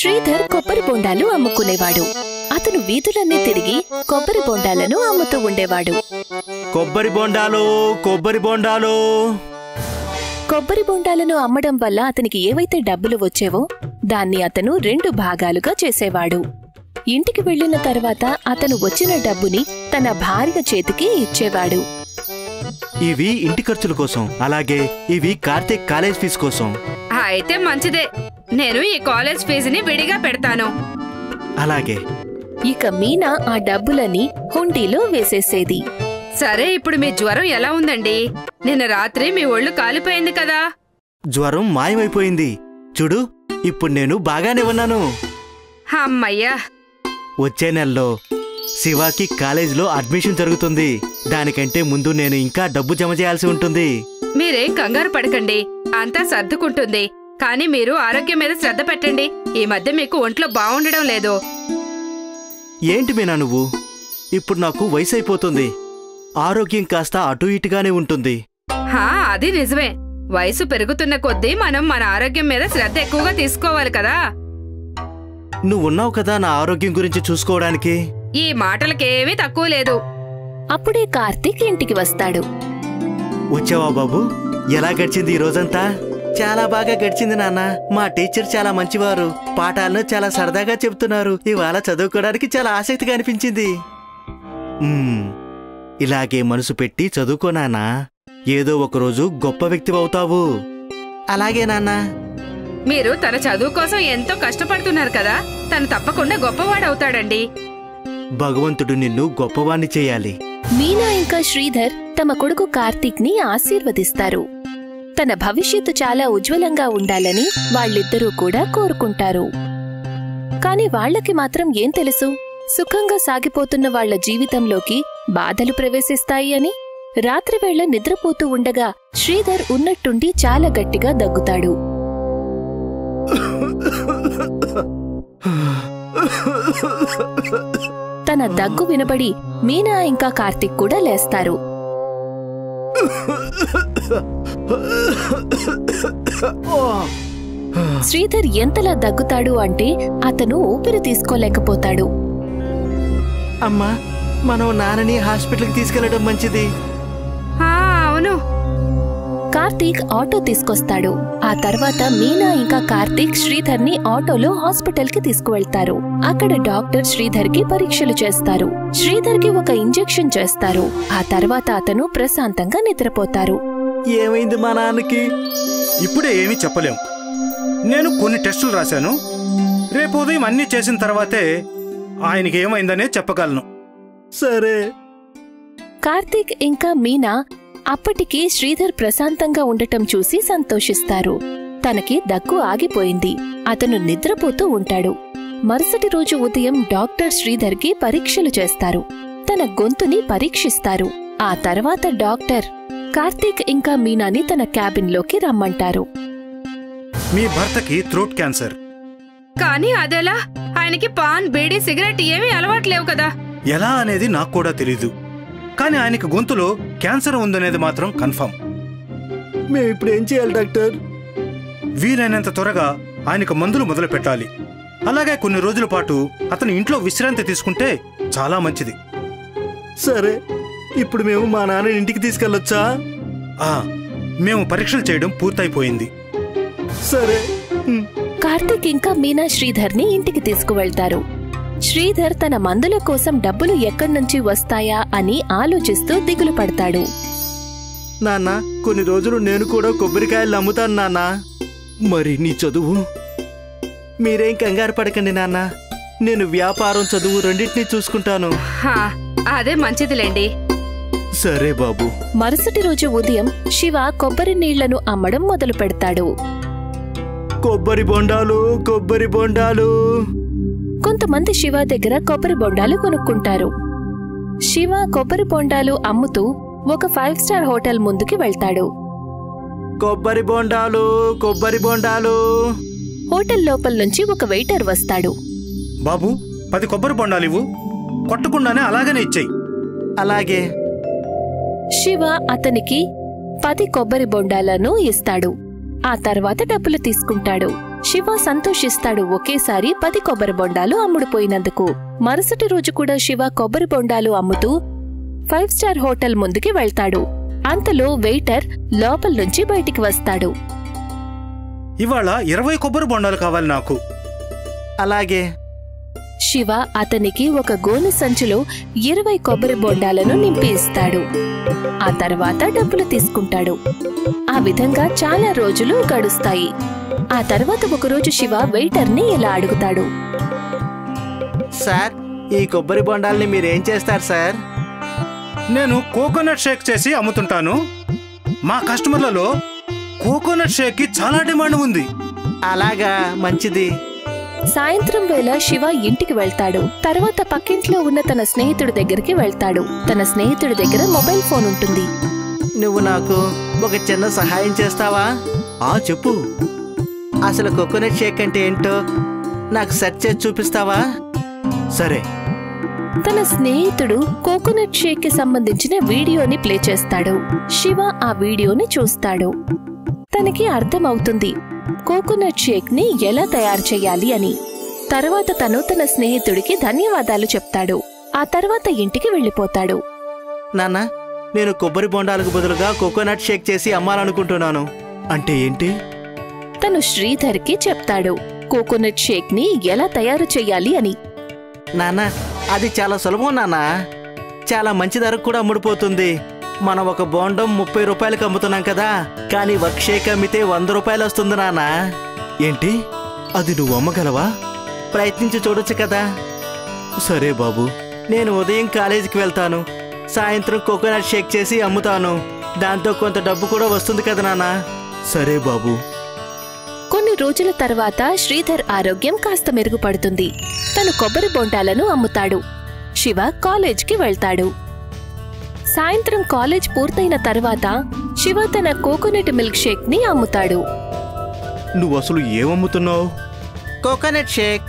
శ్రీధర్ కొబ్బరి బొండాలు అమ్ముకునేవాడు అతను వీధులన్నీ తిరిగి కొబ్బరి బొండాలను అమ్ముతూ ఉండేవాడు కొబ్బరి బొండాలు కొబ్బరి బొండాలు కొబ్బరి బొండాలను అమ్మడం వల్ల అతనికి ఏవైతే డబ్బులు వచ్చేవో దాన్ని అతను రెండు భాగాలుగా చేసేవాడు ఇంటికి వెళ్ళిన తర్వాత అతను వచ్చిన డబ్బుని తన భార్య చేతికి ఇచ్చేవాడు ఇవి ఇంటి ఖర్చుల కోసం అలాగే ఇవి కార్తీక్ కాలేజ్ ఫీజు కోసం అయితే మంచిదే నేను ఈ కాలేజ్ ఫీజుని విడిగా పెడతాను అలాగే ఇక మీనా ఆ డబ్బులని హుండీలో వేసేసేది సరే ఇప్పుడు మీ జ్వరం ఎలా ఉందండి నిన్న రాత్రి మీ ఒళ్ళు కాలిపోయింది కదా జ్వరం మాయమైపోయింది చూడు ఇప్పుడు నేను బాగానే ఉన్నాను అమ్మయ్యా వచ్చే నెలలో శివాకి కాలేజీలో అడ్మిషన్ జరుగుతుంది దానికంటే ముందు నేను ఇంకా డబ్బు జమ చేయాల్సి ఉంటుంది మీరేం కంగారు పడకండి అంతా సర్దుకుంటుంది కానీ మీరు ఆరోగ్యం మీద శ్రద్ధ పెట్టండి ఈ మధ్య మీకు ఒంట్లో బాగుండడం లేదు ఏంటి మీనా నువ్వు ఇప్పుడు నాకు వయసు అయిపోతుంది ఆరోగ్యం కాస్త అటు ఇటుగానే ఉంటుంది హా అది నిజమే వయసు పెరుగుతున్న కొద్దీ మనం మన ఆరోగ్యం మీద శ్రద్ధ ఎక్కువగా తీసుకోవాలి కదా నువ్వున్నావు కదా నా ఆరోగ్యం గురించి చూసుకోవడానికి ఈ మాటలకేమీ తక్కువ లేదు అప్పుడే కార్తీక్ ఇంటికి వస్తాడు వచ్చావా బాబు ఎలా గడిచింది ఈ రోజంతా చాలా బాగా గడిచింది నాన్న మా టీచర్ చాలా మంచివారు పాఠాలను చాలా సరదాగా చెప్తున్నారు ఇవాళ చదువుకోవడానికి చాలా ఆసక్తిగా అనిపించింది మ్మ్, ఇలాగే మనసు పెట్టి చదువుకో నాన్నా ఏదో ఒకరోజు గొప్ప వ్యక్తి అవుతావు అలాగే నాన్నా మీరు తన చదువు కోసం ఎంతో కష్టపడుతున్నారు కదా తను తప్పకుండా గొప్పవాడవుతాడండి భగవంతుడు నిన్ను గొప్పవాణ్ణి చేయాలి మీనా ఇంకా శ్రీధర్ తమ కొడుకు కార్తీక్ ని ఆశీర్వదిస్తారు తన భవిష్యత్తు చాలా ఉజ్వలంగా ఉండాలని వాళ్ళిద్దరూ కూడా కోరుకుంటారు కాని వాళ్ళకి మాత్రం ఏం తెలుసు సుఖంగా సాగిపోతున్న వాళ్ళ జీవితంలోకి బాధలు ప్రవేశిస్తాయి అని రాత్రివేళ నిద్రపోతూ ఉండగా శ్రీధర్ ఉన్నట్టుండి చాలా గట్టిగా దగ్గుతాడు తన దగ్గు వినబడి మీనా ఇంకా కార్తీక్ కూడా లేస్తారు శ్రీధర్ ఎంతలా దగ్గుతాడు అంటే అతను ఊపిరి తీసుకోలేకపోతాడు అమ్మా మనం నాన్నని హాస్పిటల్కి తీసుకెళ్లడం మంచిది ఆ, అవును కార్తీక్ ఆటో తీసుకొస్తాడు ఆ తర్వాత మీనా ఇంకా కార్తీక్ శ్రీధర్ ని ఆటోలో హాస్పిటల్ కి తీసుకువెళ్తారు అక్కడ డాక్టర్ శ్రీధర్ కి పరీక్షలు చేస్తారు శ్రీధర్ కి ఒక ఇంజెక్షన్ చేస్తారు ఆ తర్వాత అతను ప్రశాంతంగా నిద్రపోతారు ఏమైంది మా నాన్నకి ఇప్పుడే ఏమీ చెప్పలేం నేను కొన్ని టెస్టులు రాశాను రేపు ఉదయం అన్నీ చేసిన తర్వాతే ఆయనకి ఏమైందనే చెప్పగలను సరే కార్తీక్ ఇంకా మీనా అప్పటికి శ్రీధర్ ప్రశాంతంగా ఉండటం చూసి సంతోషిస్తారు తనకి దగ్గు ఆగిపోయింది అతను నిద్రపోతూ ఉంటాడు మరుసటి రోజు ఉదయం డాక్టర్ శ్రీధర్కి పరీక్షలు చేస్తారు తన గొంతుని పరీక్షిస్తారు ఆ తర్వాత డాక్టర్ కార్తీక్ ఇంకా మీనాని తన క్యాబిన్లోకి రమ్మంటారు మీ భర్తకి థ్రోట్ క్యాన్సర్ కానీ అదెలా ఆయనకి పాన్ బీడీ సిగరెట్ ఏమీ అలవాట్లేవు కదా ఎలా అనేది నాకు కూడా తెలీదు కానీ ఆయనకి గొంతులో క్యాన్సర్ ఉందనేది మాత్రం కన్ఫర్మ్ మేము ఇప్పుడు ఏం చేయాలి డాక్టర్ వీలైనంత త్వరగా ఆయనకు మందులు మొదలు పెట్టాలి అలాగే కొన్ని రోజుల పాటు అతను ఇంట్లో విశ్రాంతి తీసుకుంటే చాలా మంచిది సరే ఇప్పుడు మేము మా నాన్న ఇంటికి తీసుకెళ్ళొచ్చా ఆ మేము పరీక్షలు చేయడం పూర్తయిపోయింది సరే హ్మ్. కార్తీక్ ఇంకా మీనా శ్రీధర్ని ఇంటికి తీసుకువెళ్తారు శ్రీధర్ తన మందుల కోసం డబ్బులు ఎక్కడ్నుంచి వస్తాయా అని ఆలోచిస్తూ దిగులు పడతాడు నాన్న కొన్ని రోజులు నేను కూడా కొబ్బరికాయలు అమ్ముతాను నాన్న మరి నీ చదువు మీరేం కంగారు పడకండి నాన్న నేను వ్యాపారం చదువు రెండింటినీ చూసుకుంటాను హా, అదే మంచిదిలేండి సరే బాబు మరుసటి రోజు ఉదయం శివ కొబ్బరి నీళ్లను అమ్మడం మొదలు పెడతాడు కొబ్బరి బొండాలు కొబ్బరి బొండాలు కొంతమంది శివ దగ్గర కొబ్బరి బొండాలు కొనుక్కుంటారు శివ కొబ్బరి బొండాలు అమ్ముతూ ఒక ఫైవ్ స్టార్ హోటల్ ముందుకి వెళ్తాడు కొబ్బరి బొండాలు కొబ్బరి బొండాలు హోటల్ లోపల నుంచి ఒక వెయిటర్ వస్తాడు బాబు పది కొబ్బరి బొండాలు ఇవ్వు కొట్టకుండానే అలాగనే ఇచ్చేయి అలాగే శివ అతనికి పది కొబ్బరి బొండాలను ఇస్తాడు ఆ తర్వాత డబ్బులు తీసుకుంటాడు శివ సంతోషిస్తాడు ఒకేసారి పది కొబ్బరి బొండాలు అమ్ముడుపోయినందుకు మరుసటి రోజు కూడా శివ కొబ్బరి బొండాలు అమ్ముతూ ఫైవ్ స్టార్ హోటల్ ముందుకి వెళ్తాడు అంతలో వెయిటర్ లోపల నుంచి బయటికి వస్తాడు ఇవాళ ఇరవై కొబ్బరి బొండాలు కావాలి నాకు అలాగే శివ అతనికి ఒక గోనె సంచిలో ఇరవై కొబ్బరి బొండాలను నింపి ఇస్తాడు ఆ తర్వాత డబ్బులు తీసుకుంటాడు ఆ విధంగా చాలా రోజులు గడుస్తాయి ఆ తర్వాత ఒకరోజు శివ వెయిటర్ని ఇలా అడుగుతాడు సార్ ఈ కొబ్బరి బొండాల్ని మీరేం చేస్తారు సార్ నేను కోకోనట్ షేక్ చేసి అమ్ముతుంటాను మా కస్టమర్లలో కోకోనట్ షేక్ కి చాలా డిమాండ్ ఉంది అలాగా మంచిది సాయంత్రం వేళ శివ ఇంటికి వెళ్తాడు తర్వాత పక్కింట్లో ఉన్న తన స్నేహితుడి దగ్గరికి వెళ్తాడు తన స్నేహితుడి దగ్గర మొబైల్ ఫోన్ ఉంటుంది నువ్వు నాకు ఒక చిన్న సహాయం చేస్తావా ఆ చెప్పు అసలు కోకోనట్ షేక్ అంటే ఏంటో నాకు సెర్చ్ చేసి చూపిస్తావా సరే తన స్నేహితుడు కోకోనట్ షేక్ కి సంబంధించిన వీడియోని ప్లే చేస్తాడు శివ ఆ వీడియోని చూస్తాడు తనకి అర్థమవుతుంది కోకోనట్ షేక్ ని ఎలా తయారు చేయాలి అని తర్వాత తను తన స్నేహితుడికి ధన్యవాదాలు చెప్తాడు ఆ తర్వాత ఇంటికి వెళ్ళిపోతాడు నాన్న నేను కొబ్బరి బొండాలకు బదులుగా కోకోనట్ షేక్ చేసి అమ్మాలనుకుంటున్నాను అంటే ఏంటి తను శ్రీధర్కి చెప్తాడు కోకోనట్ షేక్ ని ఎలా తయారు చేయాలి అని నాన్న అది చాలా సులభం నాన్న చాలా మంచి ధరకు కూడా అమ్ముడుపోతుంది మనం ఒక బోండం ముప్పై రూపాయలకు అమ్ముతున్నాం కదా కానీ వర్క్ షేక్ అమ్మితే వంద రూపాయలు వస్తుంది నాన్న ఏంటి అది నువ్వు అమ్మగలవా ప్రయత్నించి చూడొచ్చు కదా సరే బాబు నేను ఉదయం కాలేజీకి వెళ్తాను సాయంత్రం కోకోనట్ షేక్ చేసి అమ్ముతాను దాంతో కొంత డబ్బు కూడా వస్తుంది కదా నాన్న సరే బాబు కొన్ని రోజుల తర్వాత శ్రీధర్ ఆరోగ్యం కాస్త మెరుగుపడుతుంది తను కొబ్బరి బొండాలను అమ్ముతాడు శివ కాలేజ్కి వెళ్తాడు సాయంత్రం కాలేజ్ పూర్తయిన తర్వాత శివ తన కోకోనట్ మిల్క్ షేక్ ని అమ్ముతాడు నువ్వు అసలు ఏమమ్ముతున్నావు కోకోనట్ షేక్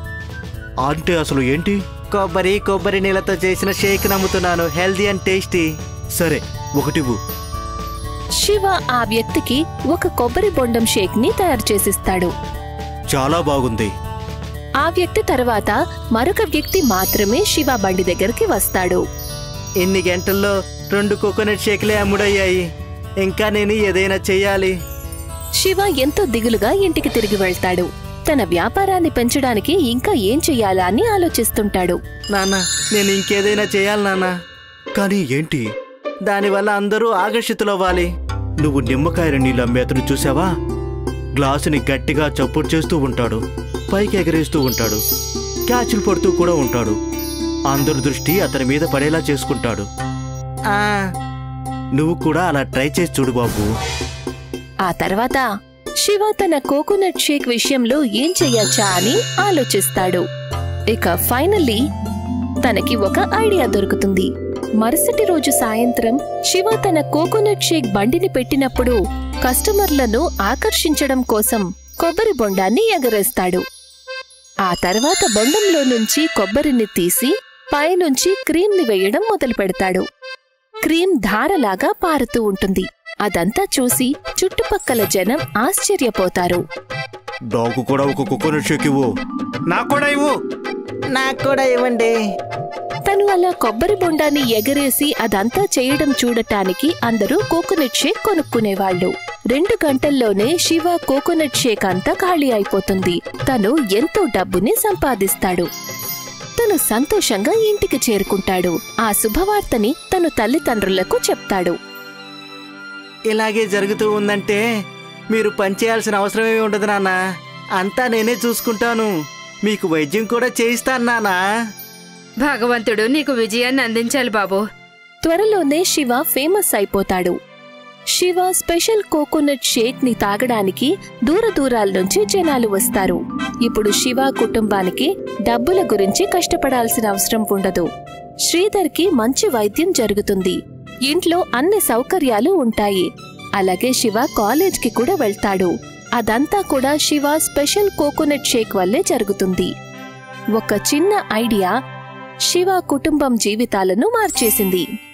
అంటే అసలు ఏంటి కొబ్బరి కొబ్బరి నీళ్ళతో చేసిన షేక్ నమ్ముతున్నాను హెల్దీ అండ్ టేస్టీ సరే ఒకటివ్వు శివ ఆ వ్యక్తికి ఒక కొబ్బరి బొండం షేక్ ని తయారు చేసిస్తాడు చాలా బాగుంది ఆ వ్యక్తి తర్వాత మరొక వ్యక్తి మాత్రమే శివ బండి దగ్గరికి వస్తాడు ఎన్ని గంటల్లో రెండు కోకోనట్ షేక్లే అమ్ముడయ్యాయి ఇంకా నేను ఏదైనా చెయ్యాలి శివ ఎంతో దిగులుగా ఇంటికి తిరిగి వెళ్తాడు తన వ్యాపారాన్ని పెంచడానికి ఇంకా ఏం చెయ్యాలా అని ఆలోచిస్తుంటాడు నాన్న నేను ఇంకేదైనా చేయాలి నాన్న కానీ ఏంటి దానివల్ల అందరూ ఆకర్షితులవ్వాలి నువ్వు నిమ్మకాయల నీళ్ళు అమ్మే అతను చూసావా గ్లాసుని గట్టిగా చప్పుడు చేస్తూ ఉంటాడు పైకి ఎగరేస్తూ ఉంటాడు క్యాచులు పడుతూ కూడా ఉంటాడు అందరి దృష్టి అతని మీద పడేలా చేసుకుంటాడు ఆ నువ్వు కూడా అలా ట్రై చేసి చూడు బాబు ఆ తర్వాత శివ తన కోకోనట్ షేక్ విషయంలో ఏం చెయ్యొచ్చా అని ఆలోచిస్తాడు ఇక ఫైనల్లీ తనకి ఒక ఐడియా దొరుకుతుంది మరుసటి రోజు సాయంత్రం శివ తన కోకోనట్ షేక్ బండిని పెట్టినప్పుడు కస్టమర్లను ఆకర్షించడం కోసం కొబ్బరి బొండాన్ని ఎగరేస్తాడు ఆ తర్వాత బొండంలో నుంచి కొబ్బరిని తీసి పైనుంచి క్రీంని వేయడం మొదలు పెడతాడు క్రీమ్ ధారలాగా పారుతూ ఉంటుంది అదంతా చూసి చుట్టుపక్కల జనం ఆశ్చర్యపోతారు నాకు కూడా ఒక కోకోనట్ షేక్ ఇవ్వు నాకు కూడా ఇవ్వు నాకు కూడా ఇవ్వండి తను అలా కొబ్బరి బొండాన్ని ఎగరేసి అదంతా చేయడం చూడటానికి అందరూ కోకోనట్ షేక్ కొనుక్కునేవాళ్ళు రెండు గంటల్లోనే శివ కోకోనట్ షేక్ అంతా ఖాళీ అయిపోతుంది తను ఎంతో డబ్బుని సంపాదిస్తాడు తను సంతోషంగా ఇంటికి చేరుకుంటాడు ఆ శుభవార్తని తను తల్లిదండ్రులకు చెప్తాడు ఇలాగే జరుగుతూ ఉందంటే మీరు పనిచేయాల్సిన అవసరమేమి ఉండదు నాన్న అంతా నేనే చూసుకుంటాను మీకు వైద్యం కూడా చేయిస్తాను నాన్నా భగవంతుడు నీకు విజయాన్ని అందించాలి బాబు త్వరలోనే శివ ఫేమస్ అయిపోతాడు శివ స్పెషల్ కోకోనట్ షేక్ ని తాగడానికి దూర దూరాల నుంచి జనాలు వస్తారు ఇప్పుడు శివ కుటుంబానికి డబ్బుల గురించి కష్టపడాల్సిన అవసరం ఉండదు శ్రీధర్కి మంచి వైద్యం జరుగుతుంది ఇంట్లో అన్ని సౌకర్యాలు ఉంటాయి అలాగే శివ కాలేజ్కి కూడా వెళ్తాడు అదంతా కూడా శివ స్పెషల్ కోకోనట్ షేక్ వల్లే జరుగుతుంది ఒక చిన్న ఐడియా శివ కుటుంబం జీవితాలను మార్చేసింది